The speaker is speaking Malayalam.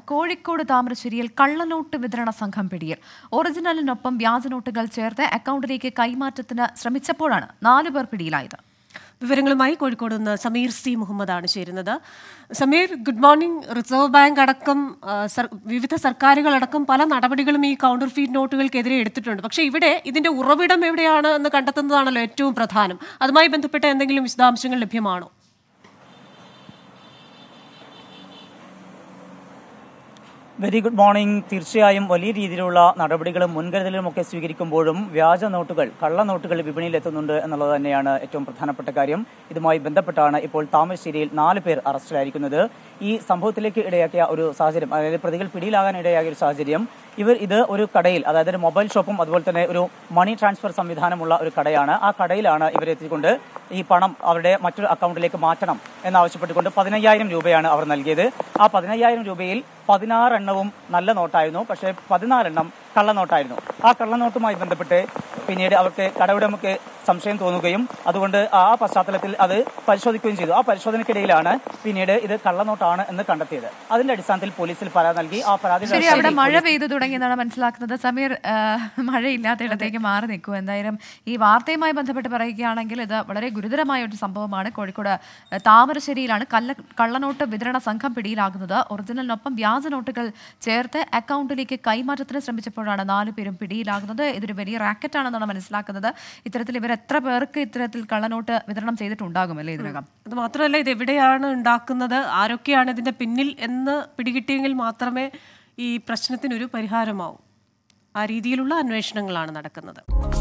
കോഴിക്കോട് താമരശ്ശേരിയിൽ കള്ളനോട്ട് വിതരണ സംഘം പിടിയിൽ ഒറിജിനലിനൊപ്പം വ്യാജനോട്ടുകൾ ചേർത്ത് അക്കൗണ്ടിലേക്ക് കൈമാറ്റത്തിന് ശ്രമിച്ചപ്പോഴാണ് നാലു പേർ പിടിയിലായത് വിവരങ്ങളുമായി കോഴിക്കോട് നിന്ന് സമീർ സി മുഹമ്മദാണ് ചേരുന്നത് Sameer good morning reserve bank അടക്കം ആ, സർ- വിവിധ സർക്കാരുകളടക്കം പല നടപടികളും ഈ കൗണ്ടർ ഫീറ്റ് നോട്ടുകൾക്കെതിരെ എടുത്തിട്ടുണ്ട് പക്ഷേ ഇവിടെ ഇതിന്റെ ഉറവിടം എവിടെയാണ് എന്ന് കണ്ടെത്തുന്നതാണല്ലോ ഏറ്റവും പ്രധാനം അതുമായി ബന്ധപ്പെട്ട എന്തെങ്കിലും വിശദാംശങ്ങൾ ലഭ്യമാണോ വെരി ഗുഡ് മോർണിംഗ് തീർച്ചയായും വലിയ രീതിയിലുള്ള നടപടികളും മുൻകരുതലും ഒക്കെ സ്വീകരിക്കുമ്പോഴും വ്യാജ നോട്ടുകൾ കള്ള നോട്ടുകൾ വിപണിയിൽ എത്തുന്നുണ്ട് എന്നുള്ളത് തന്നെയാണ് ഏറ്റവും പ്രധാനപ്പെട്ട കാര്യം ഇതുമായി ബന്ധപ്പെട്ടാണ് ഇപ്പോൾ താമരശ്ശേരിയിൽ നാല് പേർ അറസ്റ്റിലായിരിക്കുന്നത് ഈ സംഭവത്തിലേക്ക് ഇടയാക്കിയ ഒരു സാഹചര്യം അതായത് പ്രതികൾ പിടിയിലാകാൻ ഇടയാക്കിയ ഒരു സാഹചര്യം ഇവർ ഇത് ഒരു കടയിൽ അതായത് ഒരു മൊബൈൽ ഷോപ്പും അതുപോലെ തന്നെ ഒരു മണി ട്രാൻസ്ഫർ സംവിധാനമുള്ള ഒരു കടയാണ് ആ കടയിലാണ് ഇവരെത്തിക്കൊണ്ട് ഈ പണം അവരുടെ മറ്റൊരു അക്കൗണ്ടിലേക്ക് മാറ്റണം എന്നാവശ്യപ്പെട്ടുകൊണ്ട് പതിനയ്യായിരം രൂപയാണ് അവർ നൽകിയത് ആ പതിനയ്യായിരം രൂപയിൽ പതിനാറെണ്ണവും നല്ല നോട്ടായിരുന്നു പക്ഷേ പതിനാലെണ്ണം കള്ളനോട്ടായിരുന്നു ആ കള്ളനോട്ടുമായി ബന്ധപ്പെട്ട് പിന്നീട് അവർക്ക് കടയുടമയ്ക്ക് സംശയം തോന്നുകയും അതുകൊണ്ട് ആ പശ്ചാത്തലത്തിൽ അത് പരിശോധിക്കുകയും ചെയ്തു ആ പരിശോധനയ്ക്കിടയിലാണ് പിന്നീട് ഇത് കള്ളനോട്ടാണ് എന്ന് കണ്ടെത്തിയത് അതിന്റെ അടിസ്ഥാനത്തിൽ പോലീസിൽ പരാതി നൽകി ആ പരാതി ശരി അവിടെ മഴ പെയ്തു തുടങ്ങിയെന്നാണ് മനസ്സിലാക്കുന്നത് സമീർ ആ, മഴയില്ലാത്തയിടത്തേക്ക് മാറി നിൽക്കൂ എന്തായാലും ഈ വാർത്തയുമായി ബന്ധപ്പെട്ട് പറയുകയാണെങ്കിൽ ഇത് വളരെ ഗുരുതരമായ ഒരു സംഭവമാണ് കോഴിക്കോട് ആ, താമരശ്ശേരിയിലാണ് കള്ള കള്ളനോട്ട് വിതരണ സംഘം പിടിയിലാകുന്നത് ഒറിജിനലിനൊപ്പം വ്യാജ നോട്ടുകൾ ചേർത്ത് അക്കൗണ്ടിലേക്ക് കൈമാറ്റത്തിന് ശ്രമിച്ചപ്പോഴാണ് നാലു പേരും പിടിയിലാകുന്നത് ഇതൊരു വലിയ റാക്കറ്റാണെന്നാണ് മനസ്സിലാക്കുന്നത് ഇത്തരത്തിൽ ഇവർ എത്ര പേർക്ക് ഇത്തരത്തിൽ കള്ളനോട്ട് വിതരണം ചെയ്തിട്ടുണ്ടാകും അല്ലേ ഇതിനകം അത് മാത്രമല്ല ഇത് എവിടെയാണ് ഉണ്ടാക്കുന്നത് ആരൊക്കെയാണ് ഇതിന്റെ പിന്നിൽ എന്ന് പിടികിട്ടിയെങ്കിൽ മാത്രമേ ഈ പ്രശ്നത്തിനൊരു പരിഹാരമാവൂ ആ രീതിയിലുള്ള അന്വേഷണങ്ങളാണ് നടക്കുന്നത്